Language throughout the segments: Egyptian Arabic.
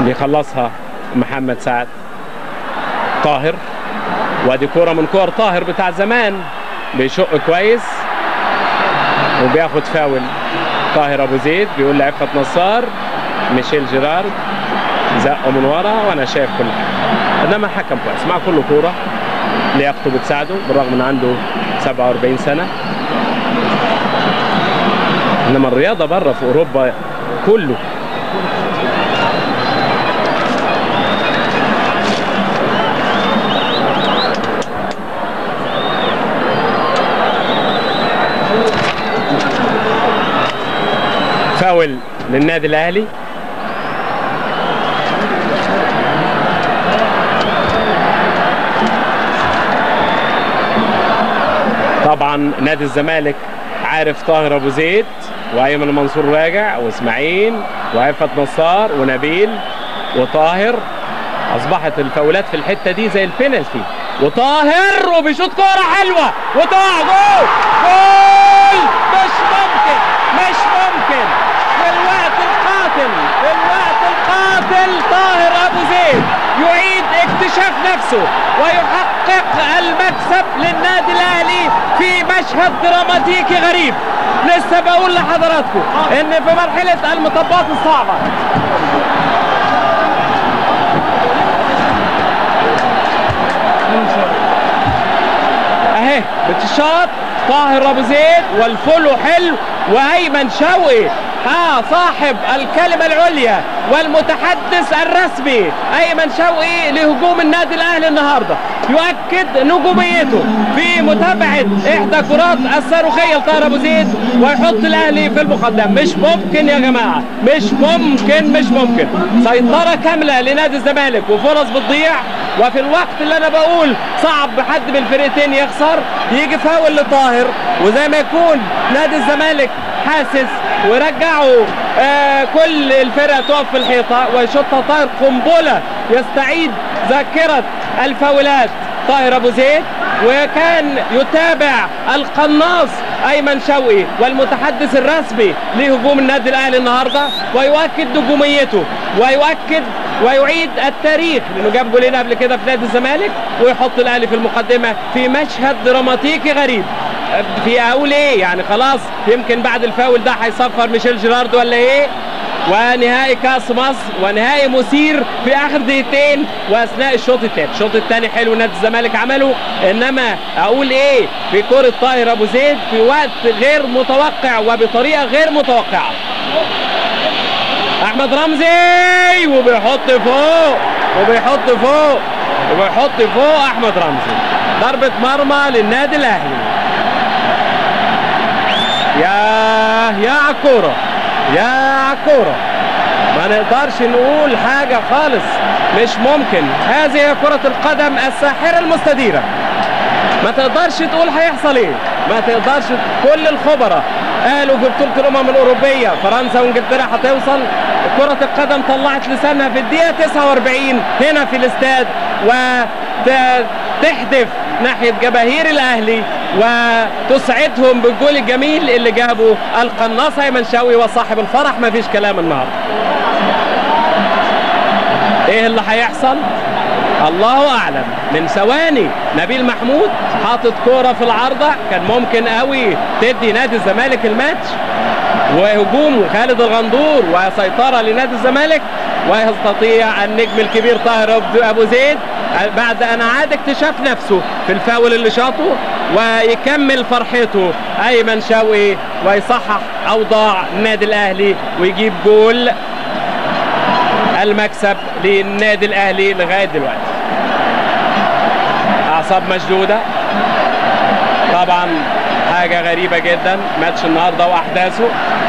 بيخلصها محمد سعد طاهر وادي كوره من كور طاهر بتاع زمان بيشق كويس وبياخد فاول طاهر ابو زيد بيقول لعفة نصار ميشيل جيرارد زقه من ورا وانا شايف كل حاجه انما حكم كويس مع كل كوره لياقته بتساعده بالرغم ان عنده 47 سنه انما الرياضه بره في اوروبا كله فاول للنادي الاهلي طبعا نادي الزمالك عارف طاهر ابو زيد وايمن المنصور راجع واسماعيل وعفت نصار ونبيل وطاهر اصبحت الفاولات في الحته دي زي البينالتي وطاهر وبيشوط كوره حلوه وتقع جول جول مش ممكن مش ممكن في الوقت القاتل في الوقت القاتل طاهر ابو زيد يعيد اكتشاف نفسه ويحقق المكسب للنادي الاهلي في مشهد دراماتيكي غريب لسه بقول لحضراتكم ان في مرحله المطبات الصعبه اهي بتشاط طاهر ابو زيد والفولو حلو وايمن شوقي ها صاحب الكلمة العليا والمتحدث الرسمي أيمن شوقي لهجوم النادي الأهلي النهاردة يؤكد نجوميته في متابعة إحدى كرات الصاروخية لطاهر أبو زيد ويحط الأهلي في المقدم مش ممكن يا جماعة مش ممكن مش ممكن سيطرة كاملة لنادي الزمالك وفرص بتضيع وفي الوقت اللي انا بقول صعب حد من الفرقتين يخسر يجي فاول لطاهر وزي ما يكون نادي الزمالك حاسس ورجعوا آه كل الفرق تقف في الحيطه ويشوطها طاهر قنبله يستعيد ذاكره الفاولات طاهر ابو زيد وكان يتابع القناص ايمن شوقي والمتحدث الرسمي لهجوم النادي الاهلي النهارده ويؤكد نجوميته ويؤكد ويعيد التاريخ لانه جاب جولين قبل كده في نادي الزمالك ويحط الاهلي في المقدمه في مشهد دراماتيكي غريب في اقول ايه يعني خلاص يمكن بعد الفاول ده هيصفر ميشيل جيرارد ولا ايه ونهائي كاس مصر ونهائي مثير في اخر دقيقتين واثناء الشوط الثاني الشوط الثاني حلو نادي الزمالك عمله انما اقول ايه في كره طاهر ابو زيد في وقت غير متوقع وبطريقه غير متوقعه احمد رمزي وبيحط فوق وبيحط فوق وبيحط فوق احمد رمزي ضربه مرمى للنادي الاهلي يا يا عكوره يا عكوره ما نقدرش نقول حاجه خالص مش ممكن هذه هي كره القدم الساحره المستديره ما تقدرش تقول هيحصل ايه ما تقدرش كل الخبراء قالوا في بطوله الامم الاوروبيه فرنسا وانجلترا هتوصل كره القدم طلعت لسانها في الدقيقه 49 هنا في الاستاد وتحدف ناحيه جماهير الاهلي وتسعدهم بالجول الجميل اللي جابه القناص ايمن شوقي وصاحب الفرح مفيش كلام النهارده ايه اللي هيحصل الله اعلم من ثواني نبيل محمود حاطط كوره في العارضه كان ممكن قوي تدي نادي الزمالك الماتش وهجوم خالد الغندور وسيطره لنادي الزمالك ويستطيع النجم الكبير طاهر ابو زيد بعد ان عاد اكتشاف نفسه في الفاول اللي شاطه ويكمل فرحته ايمن شوقي ويصحح اوضاع النادي الاهلي ويجيب جول المكسب للنادي الاهلي لغايه دلوقتي اعصاب مشدوده طبعا حاجه غريبه جدا ماتش النهارده واحداثه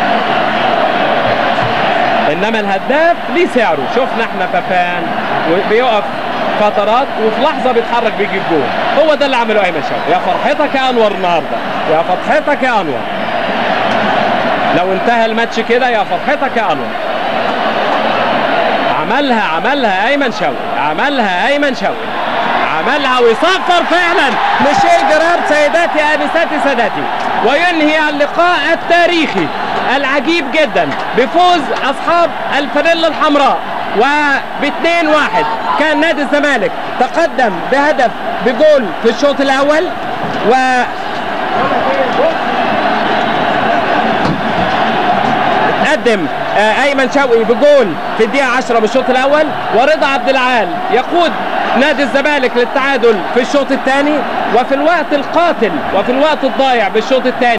انما الهداف ليه سعره شفنا احنا بابان بيقف فترات وفي لحظه بيتحرك بيجيب جول هو ده اللي عمله ايمن شوقي يا فرحتك يا انور النهارده يا فرحتك يا انور لو انتهى الماتش كده يا فرحتك يا انور عملها عملها ايمن شوقي عملها ايمن شوقي عملها ويصفر فعلا ميشيل جرارد سيداتي انساتي سادتي وينهي اللقاء التاريخي العجيب جدا بفوز اصحاب الفانيلا الحمراء وب 2 1 كان نادي الزمالك تقدم بهدف بجول في الشوط الاول و قدم آه، ايمن شوقي بجول في الدقيقه 10 بالشوط الاول ورضا عبد العال يقود نادي الزمالك للتعادل في الشوط الثاني وفي الوقت القاتل وفي الوقت الضايع بالشوط الثاني